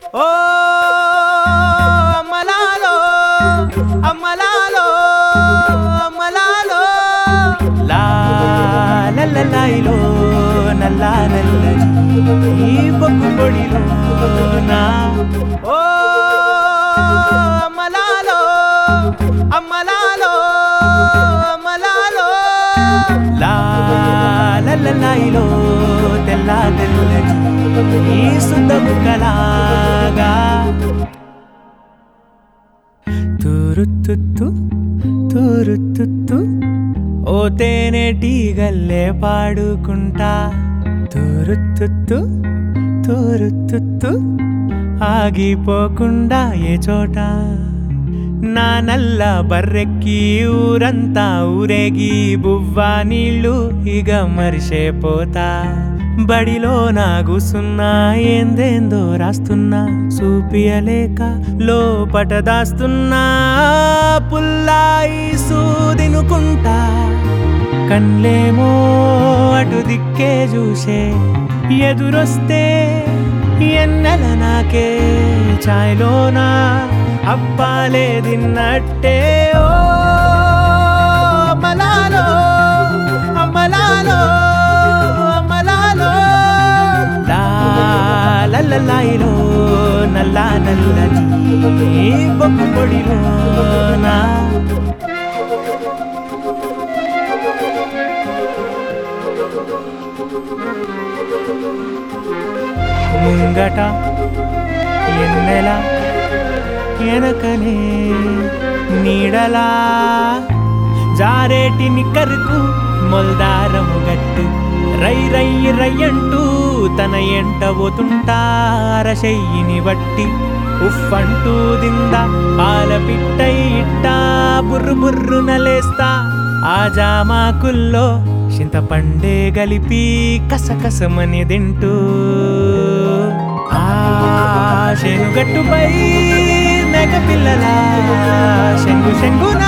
ఓ అమ్మలాలో అమ్మలాలో అమ్మలాలో లా లల్లలాయిలో నల్లా నల్లని ఈ బొగ్గు పొడిలో నా ఓ అమ్మలాలో అమ్మలాలో అమ్మలాలో లా లల్లలాయిలో తెల్ల తెల్లని ఈ సుద్దము కలాగా తూరుతుత్తు తూరుతుత్తు ఓ తేనెటీగల్లే పాడుకుంటా తూరుతుత్తు తూరుతుత్తు ఆగిపోకుండా ఏ చోట నా నల్ల బర్రెక్కి ఊరంతా ఊరేగి బువ్వా నీళ్ళు ఇక మరిసేపోతా బడిలో నా కూసున్నా ఏందేందో రాస్తున్నా చూపియలేక లోపట దాస్తున్నా పుల్లాయి సూదినుకుంటా కన్లేమో అటు దిక్కే చూసే ఎదురొస్తే ఎన్నెల నాకే ఛాయ్లోనా అప్పాలే తిన్నట్టే ఓ అమ్మలాలో అమ్మలాలో అమ్మలాలో లా లల్లలాయిలో నల్లా నల్లని బొగ్గు పొడిలో నా ముంగట ఎన్నెల ఎనకనే నీడలా జారేటి నిక్కరుకు మొల్దారము గట్టు రై రై రయ్యంటూ తన ఎంట పోతుంటారశయ్యిని బట్టి ఉఫ్ఫంటూ దింద పాల పిట్టై ఇట్టా బుర్రు బుర్రు నలేస్తా ఆ జామాకుల్లో చింతపండే గలిపి కసకసమని తింటూ ఆ శనుగట్టుపై నెగ పిల్లల శంగు శంగు